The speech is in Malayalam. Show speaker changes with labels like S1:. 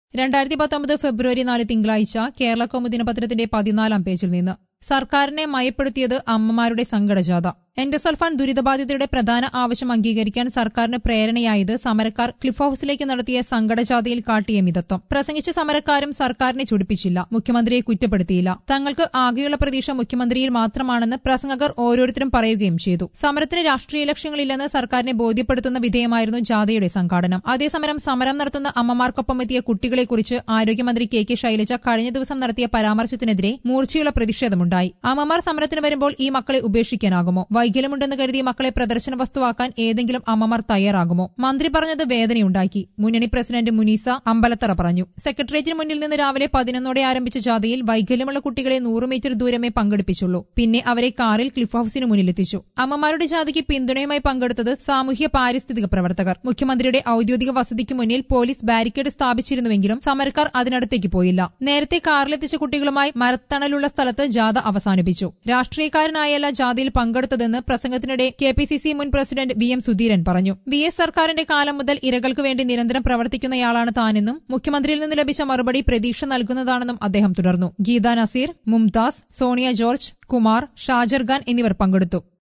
S1: രണ്ടായിരത്തി പത്തൊമ്പത് ഫെബ്രുവരി നാല് തിങ്കളാഴ്ച കേരള കൗമുദി ദിനപത്രത്തിന്റെ പതിനാലാം പേജിൽ നിന്ന് സർക്കാരിനെ മയപ്പെടുത്തിയത് അമ്മമാരുടെ സങ്കടജാഥ എൻഡസൾഫാൻ ദുരിതബാധിതരുടെ പ്രധാന ആവശ്യം അംഗീകരിക്കാൻ സർക്കാരിന് പ്രേരണയായത് സമരക്കാർ ക്ലിഫ് ഹൌസിലേക്ക് നടത്തിയ സങ്കടജാഥയിൽ കാട്ടിയ മിതത്വം പ്രസംഗിച്ച സമരക്കാരും സർക്കാരിനെ ചുടിപ്പിച്ചില്ല മുഖ്യമന്ത്രിയെ കുറ്റപ്പെടുത്തിയില്ല തങ്ങൾക്ക് ആകെയുള്ള പ്രതീക്ഷ മുഖ്യമന്ത്രിയിൽ മാത്രമാണെന്ന് പ്രസംഗകർ ഓരോരുത്തരും പറയുകയും ചെയ്തു സമരത്തിന് രാഷ്ട്രീയ ലക്ഷ്യങ്ങളില്ലെന്ന് സർക്കാരിനെ ബോധ്യപ്പെടുത്തുന്ന വിധേയമായിരുന്നു ജാഥയുടെ സംഘാടനം അതേസമരം സമരം നടത്തുന്ന അമ്മമാർക്കൊപ്പം എത്തിയ കുട്ടികളെക്കുറിച്ച് ആരോഗ്യമന്ത്രി കെ കെ ശൈലജ കഴിഞ്ഞ ദിവസം നടത്തിയ പരാമർശത്തിനെതിരെ മൂർച്ചയുള്ള പ്രതിഷേധമുണ്ടായി അമ്മമാർ സമരത്തിന് വരുമ്പോൾ ഈ മക്കളെ ഉപേക്ഷിക്കാനാകുമോ വൈകല്യമുണ്ടെന്ന് കരുതി മക്കളെ പ്രദർശന വസ്തുവാക്കാൻ ഏതെങ്കിലും അമ്മമാർ തയ്യാറാകുമോ മന്ത്രി പറഞ്ഞത് വേദനയുണ്ടാക്കി മുന്നണി പ്രസിഡന്റ് മുനീസ അമ്പലത്തറ പറഞ്ഞു സെക്രട്ടേറിയറ്റിന് മുന്നിൽ നിന്ന് രാവിലെ പതിനൊന്നോടെ ആരംഭിച്ച ജാഥയിൽ വൈകല്യമുള്ള കുട്ടികളെ നൂറ് മീറ്റർ ദൂരമേ പങ്കെടുപ്പിച്ചുള്ളൂ പിന്നെ അവരെ കാറിൽ ക്ലിഫ് ഹൌസിന് മുന്നിലെത്തിച്ചു അമ്മമാരുടെ ജാഥയ്ക്ക് പിന്തുണയുമായി പങ്കെടുത്തത് സാമൂഹ്യ പാരിസ്ഥിതിക പ്രവർത്തകർ മുഖ്യമന്ത്രിയുടെ ഔദ്യോഗിക വസതിക്ക് മുന്നിൽ പോലീസ് ബാരിക്കേഡ് സ്ഥാപിച്ചിരുന്നുവെങ്കിലും സമരക്കാർ അതിനടുത്തേക്ക് പോയില്ല നേരത്തെ കാറിലെത്തിച്ച കുട്ടികളുമായി മരത്തണലുള്ള സ്ഥലത്ത് ജാഥ അവസാനിപ്പിച്ചു രാഷ്ട്രീയക്കാരനായല്ല ജാഥയിൽ പങ്കെടുത്തതെന്ന് പ്രസംഗത്തിനിടെ കെ പി സി സി മുൻ പ്രസിഡന്റ് വി എം സുധീരൻ പറഞ്ഞു വി എസ് സർക്കാരിന്റെ കാലം മുതൽ ഇരകൾക്ക് വേണ്ടി നിരന്തരം പ്രവർത്തിക്കുന്നയാളാണ് താനെന്നും മുഖ്യമന്ത്രിയിൽ നിന്ന് ലഭിച്ച മറുപടി പ്രതീക്ഷ നൽകുന്നതാണെന്നും അദ്ദേഹം തുടർന്നു ഗീത നസീർ മുംതാസ് സോണിയ ജോർജ് കുമാർ ഷാജർഖാൻ എന്നിവർ പങ്കെടുത്തു